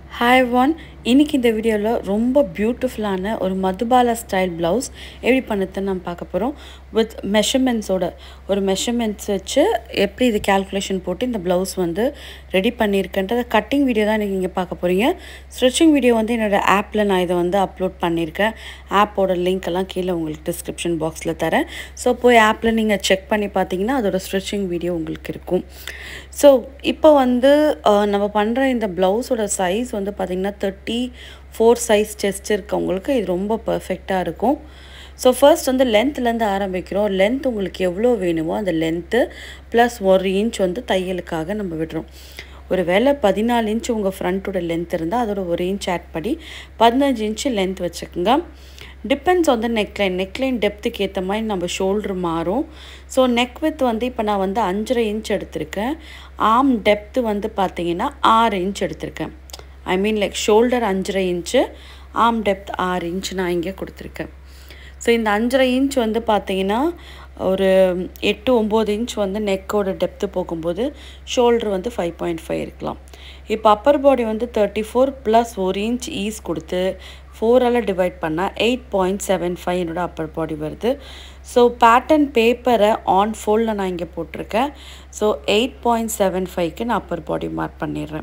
hi one இன்னைக்கு இந்த வீடியோவில் ரொம்ப பியூட்டிஃபுல்லான ஒரு மதுபாலா ஸ்டைல் ப்ளவுஸ் எப்படி பண்ணுறதுன்னு நம்ம பார்க்க போகிறோம் வித் மெஷர்மெண்ட்ஸோட ஒரு மெஷர்மெண்ட்ஸ் வச்சு எப்படி இது கேல்குலேஷன் போட்டு இந்த ப்ளவுஸ் வந்து ரெடி பண்ணியிருக்கேன்றத கட்டிங் வீடியோ தான் இன்றைக்கி நீங்கள் பார்க்க போகிறீங்க ஸ்ட்ரிச்சிங் வீடியோ வந்து என்னோடய ஆப்பில் நான் இதை வந்து அப்லோட் பண்ணியிருக்கேன் ஆப்போட லிங்க் எல்லாம் கீழே உங்களுக்கு டிஸ்கிரிப்ஷன் பாக்ஸில் தரேன் ஸோ போய் ஆப்பில் நீங்கள் செக் பண்ணி பார்த்தீங்கன்னா அதோட ஸ்ட்ரிச்சிங் வீடியோ உங்களுக்கு இருக்கும் ஸோ இப்போ வந்து அஹ், நம்ம பண்ணுற இந்த ப்ளவுஸோட சைஸ் வந்து பார்த்திங்கன்னா தேர்ட்டி ஃபோர் சைஸ் செஸ்ட் இருக்கவங்களுக்கு இது ரொம்ப பர்ஃபெக்டாக இருக்கும் ஸோ ஃபர்ஸ்ட் வந்து லென்த்லேருந்து ஆரம்பிக்கிறோம் லென்த் உங்களுக்கு எவ்வளோ வேணுமோ அந்த லென்த்து ப்ளஸ் ஒரு இன்ச் வந்து தையலுக்காக நம்ம விடுறோம் ஒரு வேளை பதினாலு இன்ச் உங்கள் ஃப்ரண்ட்டோட லென்த் இருந்தால் அதோட ஒரு இன்ச் ஆட் பண்ணி பதினஞ்சு இன்ச்சு லென்த் வச்சுக்கோங்க டிபெண்ட்ஸ் வந்து நெக்லைன் நெக்லைன் டெப்த்துக்கு ஏற்ற மாதிரி நம்ம ஷோல்ட்ரு மாறும் ஸோ நெக் வித் வந்து இப்போ நான் வந்து அஞ்சரை இன்ச் எடுத்திருக்கேன் ஆம் டெப்த்து வந்து பார்த்தீங்கன்னா ஆறு இன்ச் எடுத்திருக்கேன் ஐ மீன் லைக் ஷோல்டர் அஞ்சரை இன்ச்சு ஆம் டெப்த் ஆறு இன்ச் நான் இங்கே கொடுத்துருக்கேன் ஸோ இந்த அஞ்சரை இன்ச் வந்து பார்த்தீங்கன்னா ஒரு எட்டு ஒம்பது இன்ச் வந்து நெக்கோட டெப்த்து போகும்போது ஷோல்டர் வந்து ஃபைவ் பாயிண்ட் ஃபைவ் இருக்கலாம் இப்போ அப்பர் பாடி வந்து தேர்ட்டி ஃபோர் ப்ளஸ் ஒரு இன்ச் ஈஸ் கொடுத்து ஃபோரால் டிவைட் பண்ணால் எயிட் பாயிண்ட் செவன் ஃபைவ் என்னோட அப்பர் பாடி வருது ஸோ பேட்டர்ன் பேப்பரை ஆன் ஃபோல்டில் நான் இங்கே போட்டிருக்கேன் ஸோ எயிட் பாயிண்ட் செவன் ஃபைவ்க்கு நான் அப்பர் பாடி மார்க் பண்ணிடுறேன்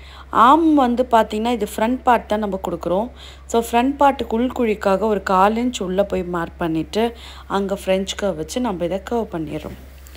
ஆம் வந்து பார்த்திங்கன்னா இது ஃப்ரண்ட் பார்ட் தான் நம்ம கொடுக்குறோம் ஸோ ஃப்ரண்ட் பார்ட்டுக்கு உள்குழிக்காக ஒரு கால் இன்ச் உள்ளே போய் மார்க் பண்ணிவிட்டு அங்கே ஃப்ரெஞ்ச் கர்வ் வச்சு நம்ம இதை கர்வ் பண்ணிடுறோம்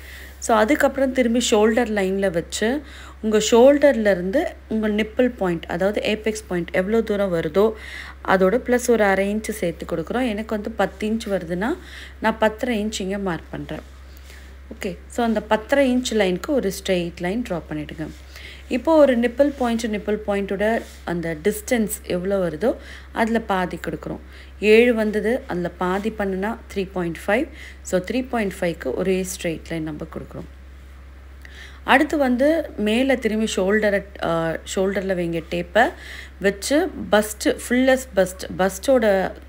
ஸோ அதுக்கப்புறம் திரும்பி ஷோல்டர் லைனில் வச்சு உங்கள் ஷோல்டர்லேருந்து உங்கள் நிப்பிள் பாயிண்ட் அதாவது ஏபெக்ஸ் பாயிண்ட் எவ்வளோ தூரம் வருதோ அதோட ப்ளஸ் ஒரு அரை இன்ச்சு சேர்த்து கொடுக்குறோம் எனக்கு வந்து பத்து இன்ச் வருதுன்னா நான் பத்தரை இன்ச் இங்கே மார்க் பண்ணுறேன் ஓகே ஸோ அந்த பத்தரை இன்ச் லைனுக்கு ஒரு ஸ்ட்ரெயிட் லைன் ட்ரா பண்ணிவிடுங்க இப்போ ஒரு நிப்பிள் பாயிண்ட் நிப்பிள் பாயிண்ட்டோட அந்த டிஸ்டன்ஸ் எவ்வளோ வருதோ அதில் பாதி கொடுக்குறோம் ஏழு வந்தது அதில் பாதி பண்ணுனா three point five so three point ஃபைவ்க்கு ஒரே ஸ்ட்ரெயிட் லைன் நம்ம கொடுக்குறோம் அடுத்து வந்து மேலே திரும்பி ஷோல்டரை ஷோல்டரில் வைங்க டேப்பை வச்சு பஸ்ட்டு ஃபுல்லஸ் பஸ்ட் பஸ்ட்டோட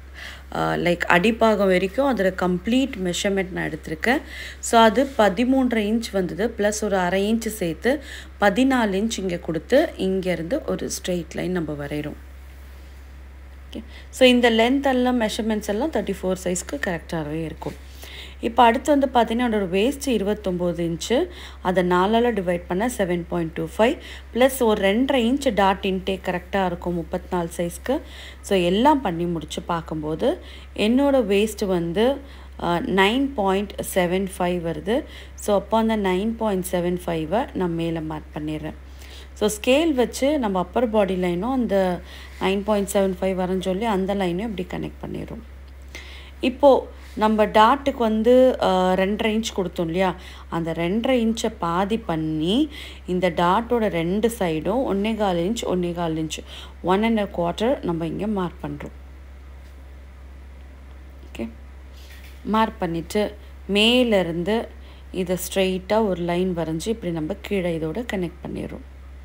லைக் அடிப்பாகம் வரைக்கும் அதில் கம்ப்ளீட் மெஷர்மெண்ட் நான் எடுத்திருக்கேன் ஸோ அது பதிமூன்றரை இன்ச் வந்தது ப்ளஸ் ஒரு அரை இன்ச் சேர்த்து பதினாலு இன்ச் இங்கே கொடுத்து இங்கேருந்து ஒரு ஸ்ட்ரெயிட் லைன் நம்ம வரைகிறோம் ஓகே ஸோ இந்த லென்த் எல்லாம் மெஷர்மெண்ட்ஸ் எல்லாம் தேர்ட்டி ஃபோர் சைஸ்க்கு கரெக்டாகவே இருக்கும் இப்போ அடுத்து வந்து பார்த்தீங்கன்னா அதோட வேஸ்ட்டு இருபத்தொம்போது இன்ச்சு அதை நாலால் டிவைட் பண்ண seven point two five plus ஒரு ரெண்டரை இன்ச் டாட் இன்டேக் கரெக்டாக இருக்கும் முப்பத்தி நாலு சைஸ்க்கு ஸோ எல்லாம் பண்ணி முடித்து பார்க்கும்போது என்னோடய வேஸ்ட்டு வந்து நைன் பாயிண்ட் செவன் ஃபைவ் வருது ஸோ அப்போ அந்த நைன் பாயிண்ட் செவன் ஃபைவை நான் மேலே மார்க் பண்ணிடுறேன் ஸோ ஸ்கேல் வச்சு நம்ம அப்பர் பாடி லைனும் அந்த நைன் பாயிண்ட் செவன் ஃபைவ் வரன்னு சொல்லி அந்த லைனையும் இப்படி கனெக்ட் பண்ணிடுறோம் இப்போது நம்ம டாட்டுக்கு வந்து அஹ், ரெண்டரை இன்ச் கொடுத்தோம் இல்லையா அந்த ரெண்டரை இன்ச்சை பாதி பண்ணி இந்த டாட்டோட ரெண்டு சைடும் ஒன்றே கால் இன்ச் ஒன்றே கால் இன்ச் ஒன் அண்ட் குவார்ட்டர் நம்ம இங்கே மார்க் பண்ணுறோம் ஓகே மார்க் பண்ணிவிட்டு மேலேருந்து இதை ஸ்ட்ரெயிட்டாக ஒரு லைன் வரைஞ்சி இப்படி நம்ம கீழே இதோட கனெக்ட் பண்ணிடுறோம்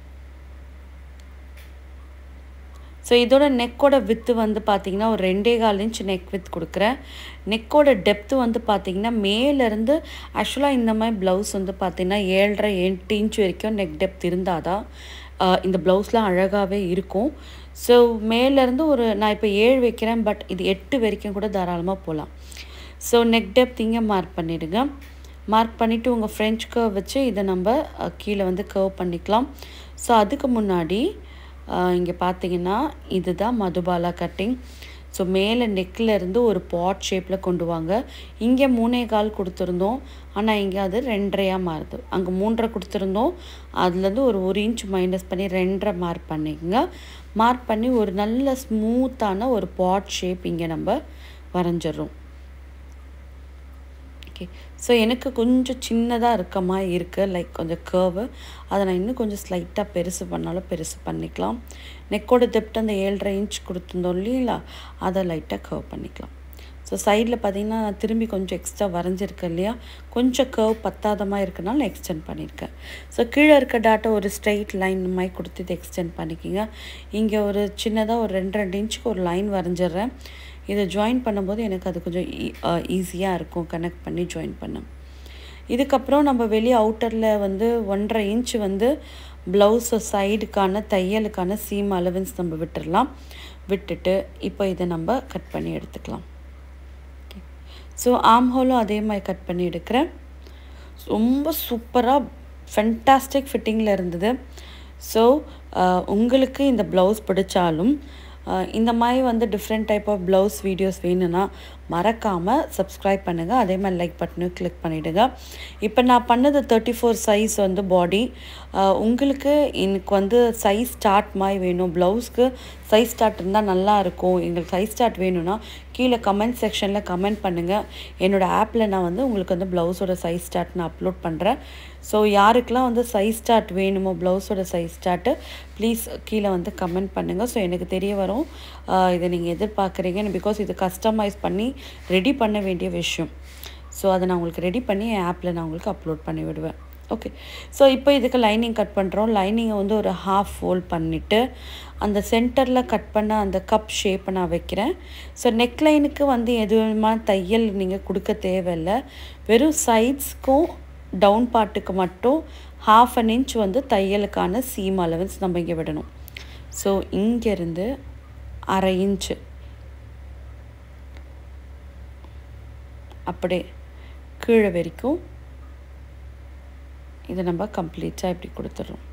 ஸோ இதோட நெக்கோட வித்து வந்து பார்த்தீங்கன்னா ஒரு ரெண்டே கால் இன்ச் நெக் வித் கொடுக்குறேன் நெக்கோட டெப்த்து வந்து பார்த்தீங்கன்னா மேலேருந்து ஆக்சுவலாக இந்த மாதிரி ப்ளவுஸ் வந்து பார்த்தீங்கன்னா ஏழரை எட்டு இன்ச் வரைக்கும் நெக் டெப்த் இருந்தால் தான் ஆஹ், இந்த ப்ளவுஸ்லாம் அழகாகவே இருக்கும் ஸோ மேலேருந்து ஒரு நான் இப்போ ஏழு வைக்கிறேன் பட் இது எட்டு வரைக்கும் கூட தாராளமாக போகலாம் ஸோ நெக் டெப்த் இங்கே மார்க் பண்ணிவிடுங்க மார்க் பண்ணிவிட்டு உங்கள் ஃப்ரெஞ்ச் கர்வ் வச்சு இதை நம்ம அஹ், கீழே வந்து கர்வ் பண்ணிக்கலாம் ஸோ அதுக்கு முன்னாடி இங்கே பார்த்தீங்கன்னா இதுதான் மதுபாலா கட்டிங் ஸோ மேலே நெக்கில் இருந்து ஒரு பாட் ஷேப்பில் கொண்டு வாங்க இங்கே மூணே கால் கொடுத்துருந்தோம் ஆனால் இங்கே அது ரெண்டரையாக மாறுது அங்கே மூன்றரை கொடுத்துருந்தோம் அதுலேருந்து ஒரு ஒரு இன்ச் மைனஸ் பண்ணி ரெண்டரை மார்க் பண்ணிக்கோங்க மார்க் பண்ணி ஒரு நல்ல ஸ்மூத்தான ஒரு பாட் ஷேப் இங்கே நம்ம வரைஞ்சிடுறோம் ஓகே ஸோ எனக்கு கொஞ்சம் சின்னதாக இருக்க மாதிரி இருக்குது லைக் கொஞ்சம் கேர்வு அதை நான் இன்னும் கொஞ்சம் ஸ்லைட்டாக பெருசு பண்ணாலும் பெருசு பண்ணிக்கலாம் நெக்கோட டெப்ட் அந்த ஏழரை இன்ச் கொடுத்துருந்தோம் இல்லைங்களா அதை லைட்டாக கர்வ் பண்ணிக்கலாம் ஸோ சைடில் பார்த்தீங்கன்னா நான் திரும்பி கொஞ்சம் எக்ஸ்ட்ரா வரைஞ்சிருக்கேன் இல்லையா கொஞ்சம் கர்வ் பத்தாதமாக இருக்கனால நான் எக்ஸ்டெண்ட் பண்ணியிருக்கேன் ஸோ கீழே இருக்க டாட்டை ஒரு ஸ்ட்ரைட் லைன் மாதிரி கொடுத்து இதை எக்ஸ்டெண்ட் பண்ணிக்கிங்க இங்கே ஒரு சின்னதாக ஒரு ரெண்டு ரெண்டு இன்ச்சுக்கு ஒரு லைன் வரைஞ்சிடுறேன் இதை ஜாயின் பண்ணும்போது எனக்கு அது கொஞ்சம் ஈஸியாக இருக்கும் கனெக்ட் பண்ணி ஜாயின் பண்ண இதுக்கப்புறம் நம்ம வெளியே அவுட்டரில் வந்து ஒன்றரை இன்ச் வந்து ப்ளவுஸு சைடுக்கான தையலுக்கான சீம் அலவன்ஸ் நம்ம விட்டுடலாம் விட்டுட்டு இப்போ இதை நம்ம கட் பண்ணி எடுத்துக்கலாம் ஸோ ஆம் ஹோலும் அதே மாதிரி கட் பண்ணி எடுக்கிறேன் ரொம்ப சூப்பராக ஃபென்டாஸ்டிக் ஃபிட்டிங்கில் இருந்தது ஸோ உங்களுக்கு இந்த ப்ளவுஸ் பிடிச்சாலும் இந்த மாதிரி வந்து different type of blouse videos வேணும்னா மறக்காமல் சப்ஸ்கிரைப் பண்ணுங்கள் அதே மாதிரி லைக் பட்டனையும் கிளிக் பண்ணிவிடுங்க இப்போ நான் பண்ணது தேர்ட்டி ஃபோர் சைஸ் வந்து பாடி உங்களுக்கு எனக்கு வந்து சைஸ் ஸ்டார்ட் மாதிரி வேணும் ப்ளவுஸ்க்கு சைஸ் ஸ்டார்ட் இருந்தால் நல்லா இருக்கும் எங்களுக்கு சைஸ் ஸ்டார்ட் வேணும்னா கீழே கமெண்ட் செக்ஷனில் கமெண்ட் பண்ணுங்கள் என்னோடய ஆப்பில் நான் வந்து உங்களுக்கு வந்து ப்ளவுஸோட சைஸ் ஸ்டார்ட் நான் அப்லோட் பண்ணுறேன் ஸோ யாருக்கெல்லாம் வந்து சைஸ் ஸ்டார்ட் வேணுமோ ப்ளவுஸோட சைஸ் ஸ்டார்ட்டு ப்ளீஸ் கீழே வந்து கமெண்ட் பண்ணுங்கள் ஸோ எனக்கு தெரிய வரும் இதை நீங்கள் எதிர்பார்க்குறீங்க பிகாஸ் இது கஸ்டமைஸ் பண்ணி ரெடி பண்ண வேண்டிய விஷயம் ஸோ அதை நான் உங்களுக்கு ரெடி பண்ணி என் ஆப்பில் நான் உங்களுக்கு அப்லோட் பண்ணி விடுவேன் ஓகே ஸோ இப்போ இதுக்கு லைனிங் கட் பண்ணுறோம் லைனிங்கை வந்து ஒரு ஹாஃப் ஃபோல்ட் பண்ணிவிட்டு அந்த சென்டரில் கட் பண்ண அந்த கப் ஷேப்பை நான் வைக்கிறேன் ஸோ நெக் லைனுக்கு வந்து எதுவுமா தையல் நீங்கள் கொடுக்க தேவையில்லை வெறும் சைட்ஸ்க்கும் டவுன் பார்ட்டுக்கு மட்டும் ஹாஃப் அன் இன்ச் வந்து தையலுக்கான சீம் அலவன்ஸ் நம்ம இங்கே விடணும் ஸோ இங்கேருந்து அரை இன்ச்சு அப்படியே கீழே வரைக்கும் இதை நம்ம கம்ப்ளீட்டாக இப்படி கொடுத்துட்றோம்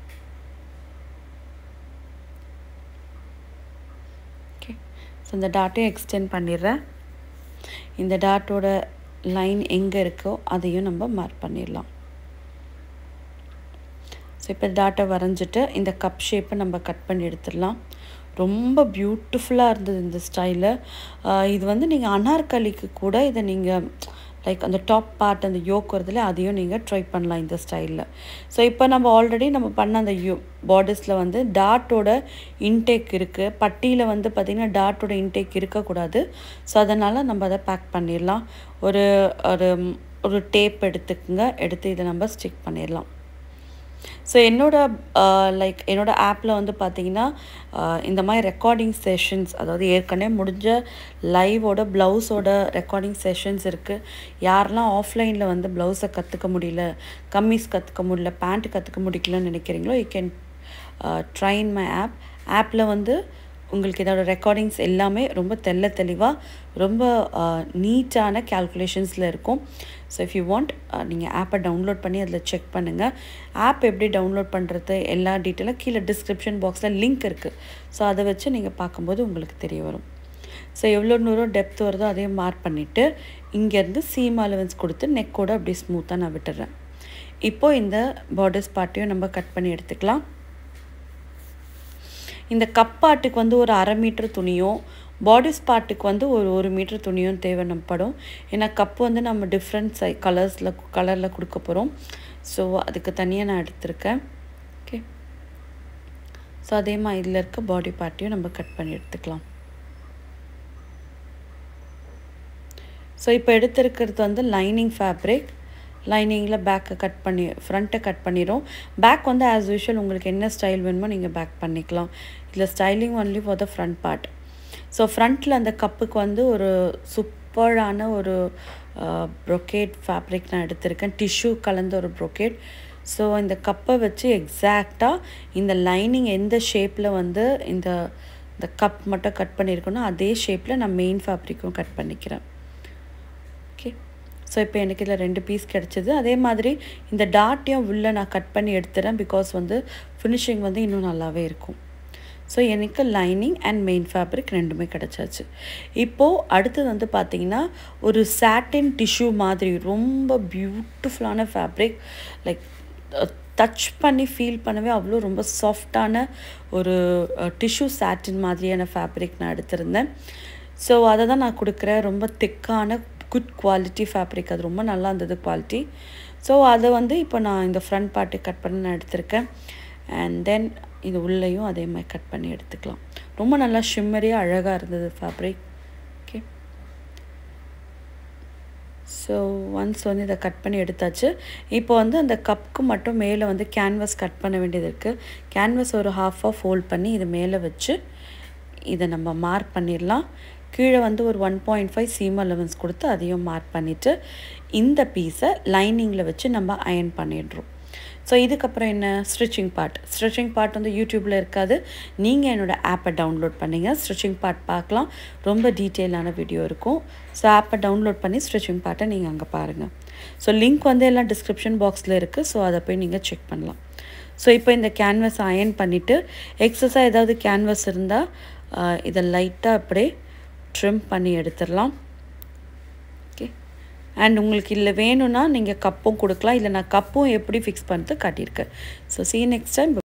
ஓகே ஸோ இந்த டாட்டையும் எக்ஸ்டெண்ட் பண்ணிடுறேன் இந்த டாட்டோட லைன் எங்கே இருக்கோ அதையும் நம்ம மார்க் பண்ணிடலாம் ஸோ இப்போ டாட்டை வரைஞ்சிட்டு இந்த கப் ஷேப்பை நம்ம கட் பண்ணி எடுத்துடலாம் ரொம்ப பியூட்டிஃபுல்லாக இருந்தது இந்த ஸ்டைலு இது வந்து நீங்கள் அனார்கலிக்கு கூட இதை நீங்கள் லைக் அந்த டாப் பார்ட் அந்த யோக் வருதுல அதையும் நீங்கள் ட்ரை பண்ணலாம் இந்த ஸ்டைலில் ஸோ இப்போ நம்ம ஆல்ரெடி நம்ம பண்ண அந்த யூ பார்டர்ஸில் வந்து டாட்டோட இன்டேக் இருக்குது பட்டியில் வந்து பார்த்திங்கன்னா டாட்டோட இன்டேக் இருக்கக்கூடாது ஸோ அதனால் நம்ம அதை பேக் பண்ணிடலாம் ஒரு ஒரு ஒரு டேப் எடுத்துக்கோங்க எடுத்து இதை நம்ம ஸ்டிக் பண்ணிடலாம் ஸோ என்னோட லைக் என்னோட ஆப்பில் வந்து பார்த்தீங்கன்னா இந்த மாதிரி ரெக்கார்டிங் செஷன்ஸ் அதாவது ஏற்கனவே முடிஞ்ச லைவோட ப்ளவுஸோட ரெக்கார்டிங் செஷன்ஸ் இருக்குது யாரெல்லாம் ஆஃப்லைனில் வந்து ப்ளவுஸை கற்றுக்க முடியல கம்மிஸ் கற்றுக்க முடியல பேண்ட் கற்றுக்க முடிக்கலன்னு நினைக்கிறீங்களோ you can train my app ஆப்பில் வந்து உங்களுக்கு இதோட ரெக்கார்டிங்ஸ் எல்லாமே ரொம்ப தெல்ல தெளிவாக ரொம்ப நீட்டான கேல்குலேஷன்ஸில் இருக்கும் ஸோ இஃப் யூ வாண்ட் நீங்கள் ஆப்பை டவுன்லோட் பண்ணி அதில் செக் பண்ணுங்கள் ஆப் எப்படி டவுன்லோட் பண்ணுறது எல்லா டீட்டெயிலும் கீழே டிஸ்கிரிப்ஷன் பாக்ஸில் லிங்க் இருக்குது ஸோ அதை வச்சு நீங்கள் பார்க்கும்போது உங்களுக்கு தெரிய வரும் ஸோ எவ்வளோ தூரம் டெப்த் வருதோ அதையும் மார்க் பண்ணிவிட்டு இங்கேருந்து சீம் அலவன்ஸ் கொடுத்து நெக்கோட அப்படியே ஸ்மூத்தாக நான் விட்டுறேன் இப்போது இந்த பார்டர்ஸ் பார்ட்டையும் நம்ம கட் பண்ணி எடுத்துக்கலாம் இந்த கப் பாட்டுக்கு வந்து ஒரு அரை மீட்டர் துணியும் பாடிஸ் பார்ட்டுக்கு வந்து ஒரு ஒரு மீட்டர் துணியும் தேவைப்படும் ஏன்னா கப்பு வந்து நம்ம டிஃப்ரெண்ட் சை கலர்ஸில் கலரில் கொடுக்க போகிறோம் ஸோ அதுக்கு தனியாக நான் எடுத்திருக்கேன் ஓகே ஸோ அதே மாதிரி இதில் இருக்க பாடி பார்ட்டையும் நம்ம கட் பண்ணி எடுத்துக்கலாம் ஸோ இப்போ எடுத்திருக்கிறது வந்து லைனிங் ஃபேப்ரிக் லைனிங்கில் பேக்கை கட் பண்ணி ஃப்ரண்ட்டை கட் பண்ணிடும் பேக் வந்து ஆஸ் யூஷுவல் உங்களுக்கு என்ன ஸ்டைல் வேணுமோ நீங்கள் பேக் பண்ணிக்கலாம் இதில் styling only for the front part so ஃப்ரண்ட்டில் அந்த கப்புக்கு வந்து ஒரு சூப்பரான ஒரு ப்ரொக்கேட் ஃபேப்ரிக் நான் எடுத்திருக்கேன் டிஷ்யூ கலந்த ஒரு ப்ரொக்கேட் ஸோ இந்த கப்பை வச்சு எக்ஸாக்டாக இந்த லைனிங் எந்த ஷேப்பில் வந்து இந்த இந்த கப் மட்டும் கட் பண்ணியிருக்கணும் அதே ஷேப்பில் நான் மெயின் ஃபேப்ரிக்கும் கட் பண்ணிக்கிறேன் ஓகே ஸோ இப்போ எனக்கு இதில் ரெண்டு பீஸ் கிடச்சிது அதே மாதிரி இந்த டாட்டையும் உள்ளே நான் கட் பண்ணி எடுத்துறேன் பிகாஸ் வந்து ஃபினிஷிங் வந்து இன்னும் நல்லாவே இருக்கும் ஸோ எனக்கு லைனிங் அண்ட் மெயின் ஃபேப்ரிக் ரெண்டுமே கிடச்சாச்சு இப்போது அடுத்தது வந்து பார்த்திங்கன்னா ஒரு சாட்டின் டிஷ்யூ மாதிரி ரொம்ப பியூட்டிஃபுல்லான ஃபேப்ரிக் லைக் டச் பண்ணி ஃபீல் பண்ணவே அவ்வளோ ரொம்ப சாஃப்டான ஒரு டிஷ்யூ சாட்டின் மாதிரியான ஃபேப்ரிக் நான் எடுத்திருந்தேன் ஸோ அதை தான் நான் கொடுக்குறேன் ரொம்ப திக்கான குட் குவாலிட்டி ஃபேப்ரிக் அது ரொம்ப நல்லா இருந்தது குவாலிட்டி ஸோ அதை வந்து இப்போ நான் இந்த ஃப்ரண்ட் பார்ட்டு கட் பண்ணி நான் எடுத்திருக்கேன் அண்ட் தென் இது உள்ளேயும் அதே மாதிரி கட் பண்ணி எடுத்துக்கலாம் ரொம்ப நல்லா ஷிம்மரியாக அழகாக இருந்தது ஃபேப்ரிக் ஓகே ஸோ ஒன்ஸ் வந்து இதை கட் பண்ணி எடுத்தாச்சு இப்போ வந்து அந்த கப்புக்கு மட்டும் மேலே வந்து கேன்வாஸ் கட் பண்ண வேண்டியது இருக்குது கேன்வாஸ் ஒரு ஹாஃபாக ஃபோல்ட் பண்ணி இது மேலே வச்சு இதை நம்ம மார்க் பண்ணிடலாம் கீழே வந்து ஒரு one point five seam allowance கொடுத்து அதையும் மார்க் பண்ணிவிட்டு இந்த பீஸை லைனிங்கில் வச்சு நம்ம அயன் பண்ணிடுறோம் ஸோ இதுக்கப்புறம் என்ன ஸ்டிச்சிங் பார்ட் ஸ்டிச்சிங் பார்ட் வந்து யூடியூப்பில் இருக்காது நீங்கள் என்னோடய ஆப்பை டவுன்லோட் பண்ணிங்க ஸ்டிச்சிங் பார்ட் பார்க்கலாம் ரொம்ப டீட்டெயிலான வீடியோ இருக்கும் ஸோ ஆப்பை டவுன்லோட் பண்ணி ஸ்டிச்சிங் பார்ட்டை நீங்கள் அங்கே பாருங்கள் ஸோ லிங்க் வந்து எல்லாம் டிஸ்கிரிப்ஷன் பாக்ஸில் இருக்குது ஸோ அதை போய் நீங்கள் செக் பண்ணலாம் ஸோ இப்போ இந்த கேன்வஸ் அயன் பண்ணிவிட்டு எக்ஸஸாக ஏதாவது கேன்வஸ் இருந்தால் இதை லைட்டாக அப்படியே ட்ரிம் பண்ணி எடுத்துடலாம் ஓகே அண்ட் உங்களுக்கு இல்லை வேணும்னா நீங்கள் கப்பும் கொடுக்கலாம் இல்லை நான் கப்பும் எப்படி ஃபிக்ஸ் பண்ணிட்டு காட்டியிருக்கேன் ஸோ சி நெக்ஸ்ட் டைம்